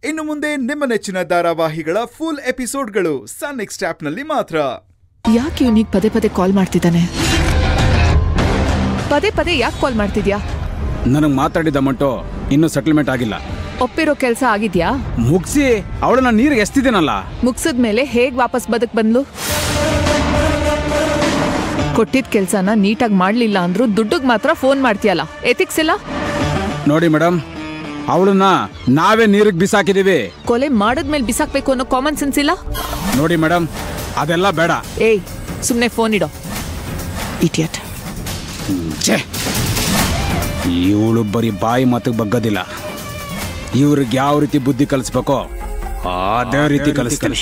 ಇನ್ನು ಮುಂದೆ ನಿಮ್ಮ ನೆಚ್ಚಿನ ಧಾರಾವಾಹಿಗಳ ಫುಲ್ ಎಪಿಸೋಡ್ಗಳು ಸನ್ ನೆಕ್ಸ್ಟ್ ಆಪ್ನಲ್ಲಿ ಮಾತ್ರ ಯಾಕೆ ಇವನಿಗೆ ಪದೇ ಪದೇ ಕಾಲ್ ಮಾಡ್ತಿದ್ದಾನೆ ಪದೇ ಪದೇ ಯಾಕೆ ಕಾಲ್ ಮಾಡ್ತಿದ್ಯಾ ನನಗೆ ಮಾತಾಡಿದ ಮಟ್ಟು ಇನ್ನೂ ಸೆಟಲ್ಮೆಂಟ್ ಆಗಿಲ್ಲ ಒಪ್ಪಿರೋ ಕೆಲಸ ಆಗಿದ್ಯಾ ಮುಗಿಸಿ ಅವಳನ್ನ ನೀರಿಗೆ ಎಸ್ತಿದ್ದೀನಲ್ಲ ಮುಗ್ಸಿದ್ಮೇಲೆ ಹೇಗ್ ವಾಪಸ್ ಬದುಕ್ ಬಂದ್ಲು ಕೊಟ್ಟಿದ್ ಕೆಲ್ಸನ ನೀಟಾಗಿ ಮಾಡ್ಲಿಲ್ಲ ಅಂದ್ರೂ ದುಡ್ಡಿಗ್ ಮಾತ್ರ ಫೋನ್ ಮಾಡ್ತೀಯಲ್ಲ ಎಥಿಕ್ಸ್ ಇಲ್ಲ ನೋಡಿ ಮೇಡಮ್ ಅವಳನ್ನ ನಾವೇ ನೀರಿಗೆ ಬಿಸಾಕಿದೀವಿ ಕೊಲೆ ಮಾಡದ್ಮೇಲೆ ಬಿಸಾಕ್ಬೇಕು ಅನ್ನೋ ಕಾಮನ್ ಸೆನ್ಸ್ ಇಲ್ಲ ನೋಡಿ ಮೇಡಮ್ ಅದೆಲ್ಲ ಬೇಡ ಏಯ್ ಸುಮ್ನೆ ಫೋನ್ ಇಡೋ ಇಟಿಯಟ್ ಛೇ ಇವಳು ಬರೀ ಬಾಯಿ ಮಾತಿಗೆ ಬಗ್ಗೋದಿಲ್ಲ ಇವ್ರಿಗೆ ಯಾವ ರೀತಿ ಬುದ್ಧಿ ಕಲಿಸ್ಬೇಕೋ ಅದೇ ರೀತಿ ಕಲಿಸ್ತೀನಿ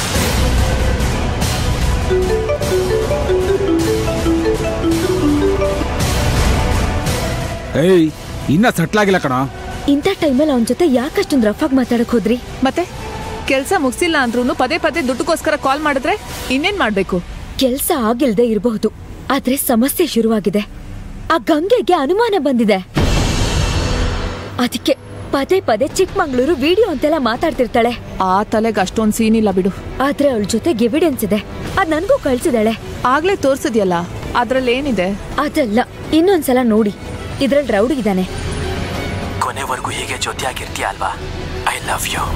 ಏಯ್ ಇನ್ನ ಸಟ್ಲಾಗಿಲ್ಲ ಕಣ ಇಂಥ ಟೈಮಲ್ಲಿ ಅವನ ಜೊತೆ ಯಾಕಷ್ಟೊಂದು ರಫ್ ಆಗಿ ಮಾತಾಡಕ್ ಹೋದ್ರಿ ಮತ್ತೆ ಕೆಲ್ಸ ಮುಗ್ಸಿಲ್ಲ ಅಂದ್ರೂ ಪದೇ ಪದೇ ದುಡ್ಡುಗೋಸ್ಕರ ಕಾಲ್ ಮಾಡಿದ್ರೆ ಇನ್ನೇನ್ ಮಾಡ್ಬೇಕು ಕೆಲ್ಸ ಆಗಿಲ್ದೆ ಇರಬಹುದು ಆದ್ರೆ ಸಮಸ್ಯೆ ಶುರುವಾಗಿದೆ ಆ ಗಂಗೆಗೆ ಅನುಮಾನ ಬಂದಿದೆ ಅದಕ್ಕೆ ಪದೇ ಪದೇ ಚಿಕ್ಕಮಂಗ್ಳೂರು ವಿಡಿಯೋ ಅಂತೆಲ್ಲ ಮಾತಾಡ್ತಿರ್ತಾಳೆ ಆ ತಲೆಗೆ ಅಷ್ಟೊಂದ್ ಸೀನ್ ಇಲ್ಲ ಬಿಡು ಆದ್ರೆ ಅವಳ ಜೊತೆಗೆ ಎವಿಡೆನ್ಸ್ ಇದೆ ಅದ್ ನನ್ಗೂ ಕಳ್ಸಿದಾಳೆ ಆಗ್ಲೇ ತೋರ್ಸಿದ್ಯಲ್ಲ ಅದ್ರಲ್ಲಿ ಏನಿದೆ ಅದಲ್ಲ ಇನ್ನೊಂದ್ಸಲ ನೋಡಿ ಇದ್ರಲ್ಲಿ ರೌಡಿ ಇದ್ದಾನೆ ಕೊನೆವರೆಗೂ ಹೀಗೆ ಜೊತೆಯಾಗಿರ್ತೀಯ ಅಲ್ವಾ ಐ ಲವ್ ಯು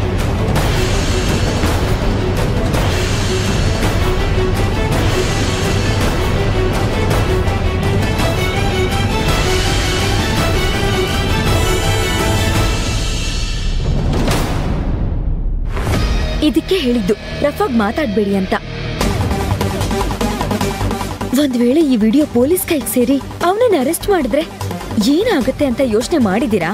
ಇದಕ್ಕೆ ಹೇಳಿದ್ದು ರಫ್ ಆಗಿ ಮಾತಾಡ್ಬೇಡಿ ಅಂತ ಒಂದ್ ವೇಳೆ ಈ ವಿಡಿಯೋ ಪೊಲೀಸ್ ಕೈಗೆ ಸೇರಿ ಅವನನ್ನ ಅರೆಸ್ಟ್ ಮಾಡಿದ್ರೆ ಏನಾಗುತ್ತೆ ಅಂತ ಯೋಚನೆ ಮಾಡಿದೀರಾ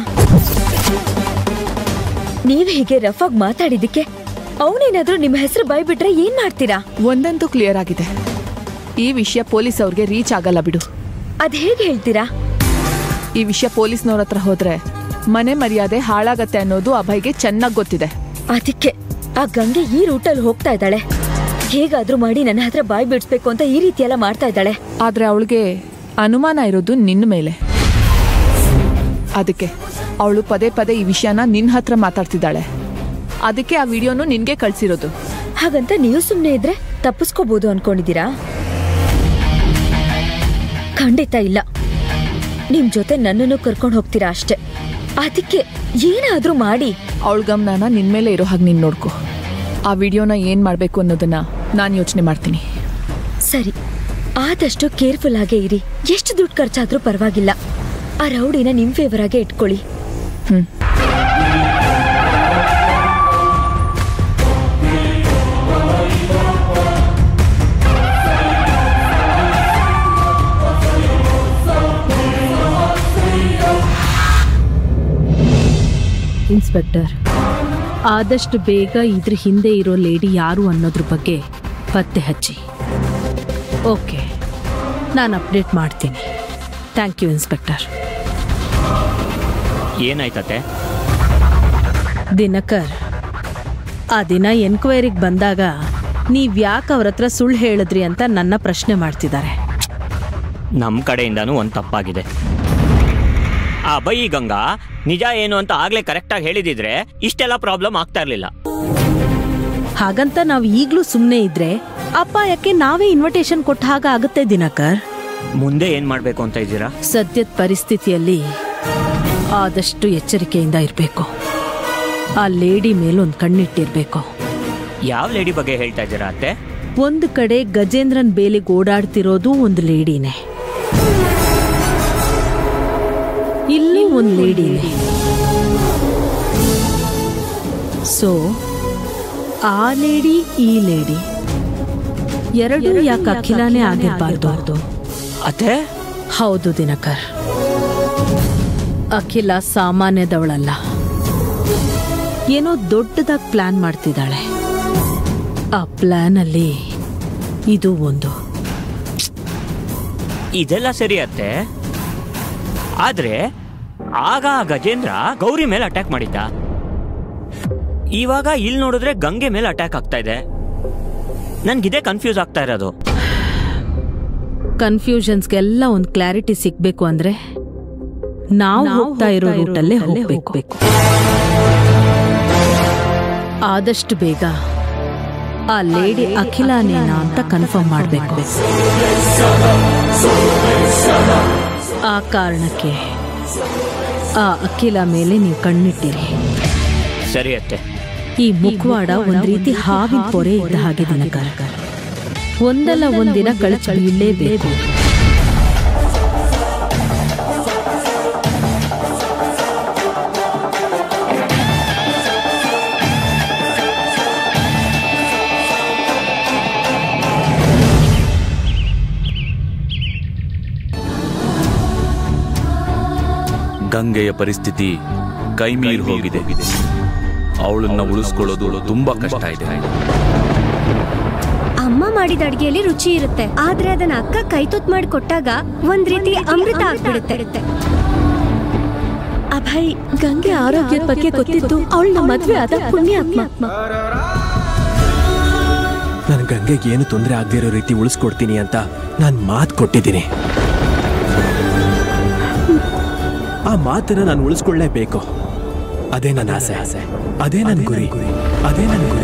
ನೀವ್ ಹೀಗೆ ರಫ್ ಆಗಿ ಮಾತಾಡಿದಕ್ಕೆ ಅವನೇನಾದ್ರೂ ನಿಮ್ಮ ಹೆಸರು ಬಾಯ್ಬಿಟ್ರೆ ಏನ್ ಮಾಡ್ತೀರಾ ಒಂದಂತೂ ಕ್ಲಿಯರ್ ಆಗಿದೆ ಈ ವಿಷಯ ಪೊಲೀಸ್ ಅವ್ರಿಗೆ ರೀಚ್ ಆಗಲ್ಲ ಬಿಡು ಅದ್ ಹೇಗೆ ಹೇಳ್ತೀರಾ ಈ ವಿಷಯ ಪೊಲೀಸ್ನವ್ರ ಹತ್ರ ಹೋದ್ರೆ ಮನೆ ಮರ್ಯಾದೆ ಹಾಳಾಗತ್ತೆ ಅನ್ನೋದು ಅಭಯ್ಗೆ ಚೆನ್ನಾಗ್ ಗೊತ್ತಿದೆ ಅದಕ್ಕೆ ಆ ಗಂಗೆ ಈ ರೂಟಲ್ಲಿ ಹೋಗ್ತಾ ಇದ್ದಾಳೆ ಹೇಗಾದ್ರೂ ಮಾಡಿ ನನ್ನ ಹತ್ರ ಬಾಯ್ ಬಿಡಿಸ್ಬೇಕು ಅಂತ ಈ ರೀತಿ ಎಲ್ಲ ಮಾಡ್ತಾ ಇದ್ದಾಳೆ ಆದ್ರೆ ಅವಳಿಗೆ ಅನುಮಾನ ಇರೋದು ನಿನ್ನ ಮೇಲೆ ಅದಕ್ಕೆ ಅವಳು ಪದೇ ಪದೇ ಈ ವಿಷಯನ ನಿನ್ನ ಹತ್ರ ಮಾತಾಡ್ತಿದ್ದಾಳೆ ಅದಕ್ಕೆ ಆ ವಿಡಿಯೋನು ನಿನ್ಗೆ ಕಳ್ಸಿರೋದು ಹಾಗಂತ ನೀವು ಸುಮ್ಮನೆ ಇದ್ರೆ ತಪ್ಪಿಸ್ಕೋಬಹುದು ಅನ್ಕೊಂಡಿದ್ದೀರಾ ಖಂಡಿತ ಇಲ್ಲ ನಿಮ್ ಜೊತೆ ನನ್ನನ್ನು ಕರ್ಕೊಂಡು ಹೋಗ್ತೀರಾ ಅಷ್ಟೇ ಅದಕ್ಕೆ ಏನಾದ್ರೂ ಮಾಡಿ ಅವಳ ಗಮನನ ನಿನ್ ಮೇಲೆ ಇರೋ ಹಾಗೆ ನೀನ್ ನೋಡ್ಕೊ ಆ ವಿಡಿಯೋನ ಏನ್ ಮಾಡ್ಬೇಕು ಅನ್ನೋದನ್ನ ನಾನು ಯೋಚನೆ ಮಾಡ್ತೀನಿ ಸರಿ ಆದಷ್ಟು ಕೇರ್ಫುಲ್ ಆಗೇ ಇರಿ ಎಷ್ಟು ದುಡ್ಡು ಖರ್ಚಾದ್ರೂ ಪರವಾಗಿಲ್ಲ ಆ ರೌಡಿನ ನಿಮ್ ಫೇವರ್ ಆಗೇ ಇಟ್ಕೊಳ್ಳಿ ಹ್ಮ್ ಇನ್ಸ್ಪೆಕ್ಟರ್ ಆದಷ್ಟು ಬೇಗ ಇದ್ರ ಹಿಂದೆ ಇರೋ ಲೇಡಿ ಯಾರು ಅನ್ನೋದ್ರ ಬಗ್ಗೆ ಪತ್ತೆ ಹಚ್ಚಿ ಓಕೆ ನಾನು ಅಪ್ಡೇಟ್ ಮಾಡ್ತೀನಿ ಥ್ಯಾಂಕ್ ಯು ಇನ್ಸ್ಪೆಕ್ಟರ್ ಏನಾಯ್ತತೆ ದಿನಕರ್ ಆ ದಿನ ಎನ್ಕ್ವೈರಿಗೆ ಬಂದಾಗ ನೀವು ಯಾಕೆ ಅವ್ರ ಹತ್ರ ಸುಳ್ಳು ಹೇಳಿದ್ರಿ ಅಂತ ನನ್ನ ಪ್ರಶ್ನೆ ಮಾಡ್ತಿದ್ದಾರೆ ನಮ್ಮ ಕಡೆಯಿಂದನೂ ಒಂದು ತಪ್ಪಾಗಿದೆ ಆ ಬೈ ಗಂಗಾ ನಿಜ ಏನು ಅಂತ ಆಗ್ಲೇ ಕರೆಕ್ಟಾಗಿ ಹೇಳಿದಿದ್ರೆ ಇಷ್ಟೆಲ್ಲ ಪ್ರಾಬ್ಲಮ್ ಆಗ್ತಾ ಇರ್ಲಿಲ್ಲ ಹಾಗಂತ ನಾವು ಈಗಲೂ ಸುಮ್ಮನೆ ಇದ್ರೆ ಅಪಾಯಕ್ಕೆ ನಾವೇ ಇನ್ವಿಟೇಷನ್ ಕೊಟ್ಟ ಹಾಗೆ ಆಗುತ್ತೆ ದಿನಕರ್ ಮುಂದೆ ಏನ್ ಮಾಡ್ಬೇಕು ಅಂತ ಇದ್ದೀರಾ ಸದ್ಯದ ಪರಿಸ್ಥಿತಿಯಲ್ಲಿ ಆದಷ್ಟು ಎಚ್ಚರಿಕೆಯಿಂದ ಇರಬೇಕು ಆ ಲೇಡಿ ಮೇಲೊಂದು ಕಣ್ಣಿಟ್ಟಿರ್ಬೇಕು ಯಾವ ಲೇಡಿ ಬಗ್ಗೆ ಹೇಳ್ತಾ ಇದ್ದೀರಾ ಅತ್ತೆ ಒಂದು ಕಡೆ ಗಜೇಂದ್ರನ್ ಬೇಲಿಗೆ ಓಡಾಡ್ತಿರೋದು ಒಂದು ಲೇಡಿನೇ ಇಲ್ಲಿ ಒಂದು ಲೇಡಿನೇ ಸೊ ಆ ಲೇಡಿ ಈ ಲೇಡಿ ಎರಡು ಯಾಕೆ ಅಖಿಲಾನೇ ಆಗಿರ್ಬಾರ್ದು ಅತ್ತೆ ಹೌದು ದಿನಕರ್ ಅಖಿಲ ಸಾಮಾನ್ಯದವಳಲ್ಲ ಏನೋ ದೊಡ್ಡದಾಗಿ ಪ್ಲಾನ್ ಮಾಡ್ತಿದ್ದಾಳೆ ಆ ಪ್ಲಾನ್ ಅಲ್ಲಿ ಇದು ಒಂದು ಇದೆಲ್ಲ ಸರಿ ಅತ್ತೆ ಆದ್ರೆ ಆಗ ಆ ಗಜೇಂದ್ರ ಗೌರಿ ಮೇಲೆ ಅಟ್ಯಾಕ್ ಮಾಡಿದ್ದ ಇವಾಗ ಇಲ್ಲಿ ನೋಡಿದ್ರೆ ಗಂಗೆ ಮೇಲೆ ಅಟ್ಯಾಕ್ ಆಗ್ತಾ ಇದೆ ನನ್ಗಿದೇ ಕನ್ಫ್ಯೂಸ್ ಆಗ್ತಾ ಇರೋದು ಕನ್ಫ್ಯೂಷನ್ಸ್ಗೆಲ್ಲ ಒಂದು ಕ್ಲಾರಿಟಿ ಸಿಗ್ಬೇಕು ಅಂದ್ರೆ ನಾವು ಹೋಗ್ತಾ ಇರೋ ರೂಟಲ್ಲೇ ಹೋಗ್ಬೇಕು ಆದಷ್ಟು ಬೇಗ ಆ ಲೇಡಿ ಅಖಿಲಾನೇನಾ ಅಂತ ಕನ್ಫರ್ಮ್ ಮಾಡಬೇಕು ಆ ಕಾರಣಕ್ಕೆ ಆ ಅಖಿಲ ಮೇಲೆ ನೀವು ಕಣ್ಣಿಟ್ಟಿರಿ ಸರಿ ಅತ್ತೆ ಈ ಮುಖವಾಡ ಒಂದ್ ರೀತಿ ಹಾವಿನ ಪೊರೆ ಇದ್ದ ಹಾಗೆ ದಿನಕರ ಒಂದಲ್ಲ ಒಂದಿನ ಕಳಚಿ ಬೀಳಲೇಬೇಕು ಗಂಗೆಯ ಪರಿಸ್ಥಿತಿ ಕೈಮೀರಿ ಹೋಗಿದೆ ಅವಳನ್ನ ಉಳಿಸ್ಕೊಳ್ಳೋದು ತುಂಬಾ ಕಷ್ಟ ಇದೆ ಅಮ್ಮ ಮಾಡಿದ ಅಡ್ಗೆಯಲ್ಲಿ ರುಚಿ ಇರುತ್ತೆ ಆದ್ರೆ ಅದನ್ನ ಅಕ್ಕ ಕೈತೊತ್ ಮಾಡಿ ಕೊಟ್ಟಾಗ ಒಂದ್ ರೀತಿ ಅಮೃತ ಆಗ್ಬಿಡುತ್ತೆ ಅಭಯ್ ಗಂಗೆ ಆರೋಗ್ಯದ ಬಗ್ಗೆ ಗೊತ್ತಿದ್ದು ಅವಳನ್ನ ಮದ್ವೆ ಆದ ಪುಣ್ಯಾತ್ಮ ನಾನು ಗಂಗೆಗೆ ಏನು ತೊಂದರೆ ಆಗದೆ ಇರೋ ರೀತಿ ಉಳಿಸ್ಕೊಡ್ತೀನಿ ಅಂತ ನಾನು ಮಾತು ಕೊಟ್ಟಿದ್ದೀನಿ ಆ ಮಾತನ್ನ ನಾನು ಉಳಿಸ್ಕೊಳ್ಳೇಬೇಕು ಅದೇ ನನ್ನ ಆಸೆ ಆಸೆ ಅದೇ ನನ್ನ ಗುರಿ ಅದೇ ನನ್ನ ಗುರಿ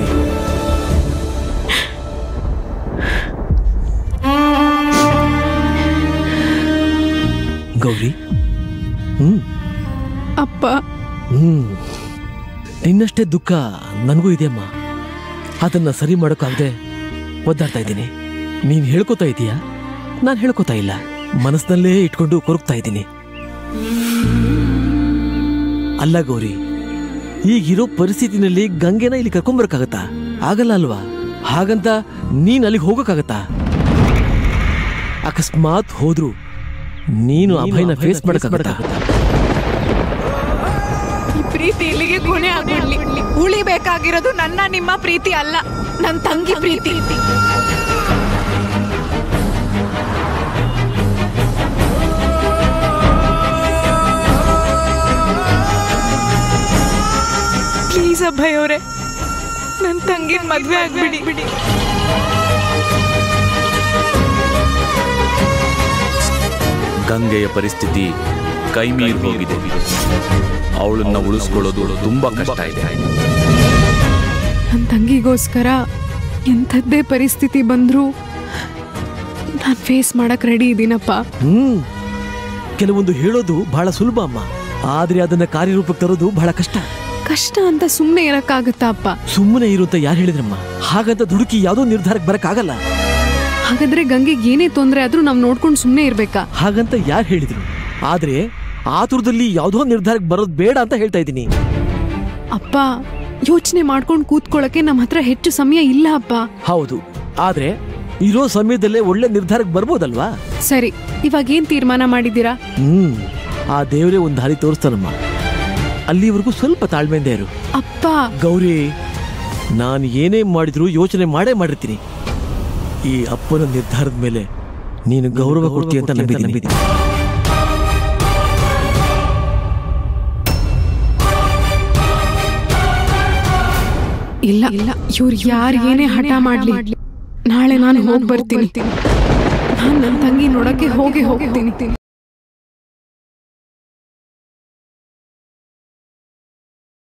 ಗೌರಿ ಹ್ಮ್ ಅಪ್ಪ ಹ್ಮ್ ನಿನ್ನಷ್ಟೇ ದುಃಖ ನನಗೂ ಇದೆಯಮ್ಮ ಅದನ್ನ ಸರಿ ಮಾಡೋಕ್ಕಾಗದೆ ಒದ್ದಾಡ್ತಾ ಇದ್ದೀನಿ ನೀನ್ ಹೇಳ್ಕೊತಾ ಇದೀಯಾ ನಾನು ಹೇಳ್ಕೊತಾ ಇಲ್ಲ ಮನಸ್ಸಿನಲ್ಲೇ ಇಟ್ಕೊಂಡು ಕೊರಗ್ತಾ ಇದ್ದೀನಿ ಅಲ್ಲ ಗೌರಿ ಈಗಿರೋ ಪರಿಸ್ಥಿತಿನಲ್ಲಿ ಗಂಗೆನ ಇಲ್ಲಿ ಕರ್ಕೊಂಬರಕ್ಕಾಗತ್ತಾ ಆಗಲ್ಲ ಅಲ್ವಾ ಹಾಗಂತ ನೀನ್ ಅಲ್ಲಿಗೆ ಹೋಗಕ್ಕಾಗತ್ತಾ ಅಕಸ್ಮಾತ್ ಹೋದ್ರು ನೀನು ಅಭಯನ ಫೇಸ್ ಮಾಡಕ್ಕಾಗತ್ತಾ ಈ ಪ್ರೀತಿ ಇಲ್ಲಿಗೆ ಕೊನೆ ಆಗ್ಬಿಡ್ಲಿ ಉಳಿಬೇಕಾಗಿರೋದು ನನ್ನ ನಿಮ್ಮ ಪ್ರೀತಿ ಅಲ್ಲ ನನ್ನ ತಂಗಿ ಪ್ರೀತಿ ಪ್ಲೀಸ್ ಅಭಯ್ ಅವರೇ ನನ್ನ ತಂಗಿನ ಮದ್ವೆ ಆಗ್ಬಿಡಿ ಬಿಡಿ ಗಂಗೆಯ ಪರಿಸ್ಥಿತಿ ಕೈಮೀರಿ ಹೋಗಿದೆ ಅವಳನ್ನ ಉಳಿಸ್ಕೊಳ್ಳೋದು ತುಂಬಾ ಕಷ್ಟ ಇದೆ ನನ್ನ ತಂಗಿಗೋಸ್ಕರ ಎಂಥದ್ದೇ ಪರಿಸ್ಥಿತಿ ಬಂದರೂ ನಾನು ಫೇಸ್ ಮಾಡಕ್ ರೆಡಿ ಇದ್ದೀನಪ್ಪ ಹ್ಮ್ ಕೆಲವೊಂದು ಹೇಳೋದು ಬಹಳ ಸುಲಭ ಅಮ್ಮ ಆದ್ರೆ ಅದನ್ನ ಕಾರ್ಯರೂಪಕ್ಕೆ ತರೋದು ಬಹಳ ಕಷ್ಟ ಕಷ್ಟ ಅಂತ ಸುಮ್ಮನೆ ಇರಕ್ಕಾಗತ್ತಾ ಅಪ್ಪ ಸುಮ್ಮನೆ ಇರು ಅಂತ ಯಾರು ಹೇಳಿದ್ರಮ್ಮ ಹಾಗಂತ ದುಡುಕಿ ಯಾವುದೋ ನಿರ್ಧಾರಕ್ಕೆ ಬರಕ್ಕಾಗಲ್ಲ ಹಾಗಾದ್ರೆ ಗಂಗೆಗೆ ಏನೇ ತೊಂದರೆ ಆದ್ರೂ ನಾವು ನೋಡ್ಕೊಂಡು ಸುಮ್ಮನೆ ಇರ್ಬೇಕಾ ಹಾಗಂತ ಯಾರು ಹೇಳಿದ್ರು ಆದ್ರೆ ಆತುರದಲ್ಲಿ ಯಾವುದೋ ನಿರ್ಧಾರಕ್ಕೆ ಬರೋದು ಬೇಡ ಅಂತ ಹೇಳ್ತಾ ಇದ್ದೀನಿ ಅಪ್ಪ ಯೋಚನೆ ಮಾಡ್ಕೊಂಡು ಕೂತ್ಕೊಳ್ಳಕ್ಕೆ ನಮ್ಮ ಹತ್ರ ಹೆಚ್ಚು ಸಮಯ ಇಲ್ಲ ಅಪ್ಪ ಹೌದು ಆದ್ರೆ ಇರೋ ಸಮಯದಲ್ಲೇ ಒಳ್ಳೆ ನಿರ್ಧಾರಕ್ಕೆ ಬರ್ಬೋದಲ್ವಾ ಸರಿ ಇವಾಗ ಏನ್ ತೀರ್ಮಾನ ಮಾಡಿದ್ದೀರಾ ಹ್ಮ್ ಆ ದೇವರೇ ಒಂದು ದಾರಿ ತೋರಿಸ್ತಾನಮ್ಮ ಅಲ್ಲಿವರೆಗೂ ಸ್ವಲ್ಪ ತಾಳ್ಮೆಯಿಂದ ಇರು ಅಪ್ಪ ಗೌರಿ ನಾನು ಏನೇ ಮಾಡಿದ್ರು ಯೋಚನೆ ಮಾಡೇ ಮಾಡಿರ್ತೀನಿ ಈ ಅಪ್ಪನ ನಿರ್ಧಾರದ ಮೇಲೆ ನೀನು ಗೌರವ ಕೊಡ್ತೀಯ ಅಂತ ನಂಬಿದ್ದೀನಿ ಇಲ್ಲ ಇಲ್ಲ ಇವ್ರು ಯಾರು ಏನೇ ಹಠ ಮಾಡ್ಲಿ ನಾಳೆ ನಾನು ಹೋಗಿ ಬರ್ತೀನಿ ನಾನು ನನ್ನ ತಂಗಿ ನೋಡಕ್ಕೆ ಹೋಗಿ ಹೋಗ್ತೀನಿ